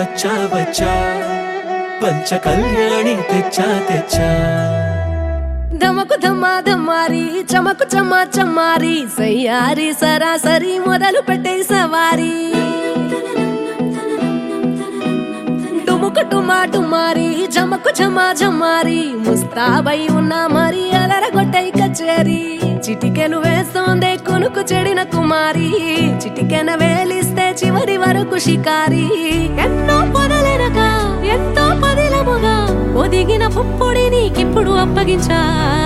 వచ్చా వచ్చా పంచ కళ్యాణి తెచ్చా తెచ్చా ధమకు ధమ్మా ధమ్మారి చమకు చమ్మా చమ్మారి సయ్యారి సరాసరి మొదలు పెట్టే సవారి డుముకు టుమా టుమారి జమకు ఝమా ఝమారి ముస్తాబై ఉన్నా మరి అదరగొట్టై కచేరి చిటికెను వేస్తోందే కొనుకు చెడిన కుమారి చిటికెన వేలిస్తే చివరి వరకు షికారి ఎన్నో పొదలెనక ఎంతో పదిలముగా ఒదిగిన పుప్పొడి నీకిప్పుడు అప్పగించా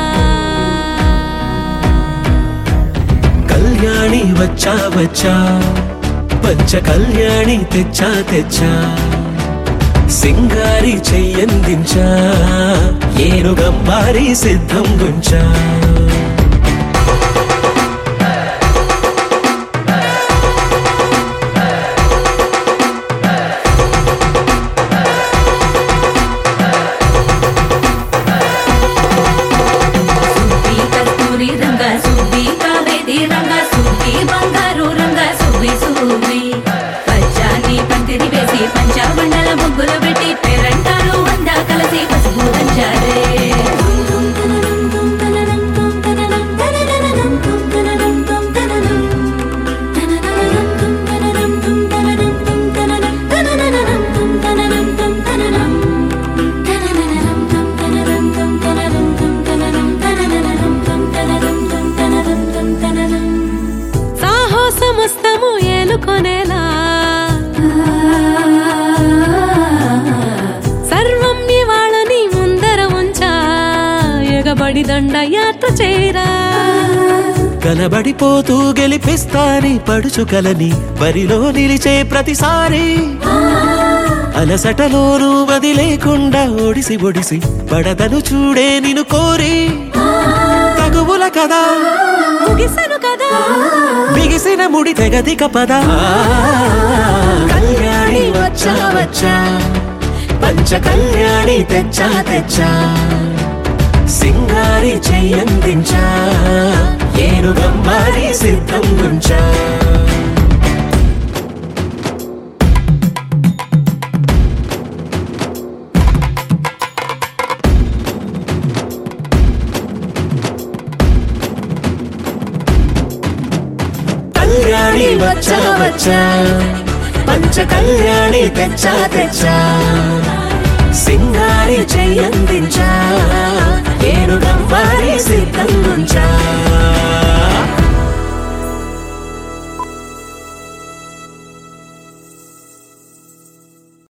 కళ్యాణి వచ్చా వచ్చా పంచ కళ్యాణి తెచ్చా తెచ్చా సింగారి చెయ్యందించా ఏనుగంబారి సిద్ధం గుంచా సుబ్బి కస్తూరి రంగ సుబ్బి కావేరి రంగ సుబ్బి బంగారు రంగ సుబ్బి సుబ్బి పచ్చాని పందిరి వేసి పంచాబండల ముగ్గులు పెట్టి పేరంటాలు అందా కలిసి పసుపు దంచారే సాహసమస్తము ఏలుకొనేలా సర్వం ఇవాళని ముందర ఉంచా ఎగబడి దండ యాత్ర చేరా కలబడిపోతూ గెలిపిస్తాని పడుచు కలని బరిలో నిలిచే ప్రతిసారి అలసటలోనూ వదిలేకుండా ఒడిసి ఒడిసి పడతను చూడే నిన్ను కోరి తగువుల కదా ముగిసెను కదా బిగిసిన ముడి తెగదిక పద కళ్యాణి వచ్చా వచ్చా పంచ కళ్యాణి తెచ్చా తెచ్చా సింగారి చెయ్యందించా ఏనుగంబారి సిద్ధం గుంచా కళ్యాణి వచ్చా వచ్చా పంచ కళ్యాణి తెచ్చా తెచ్చా సింగారి చెయ్యందించా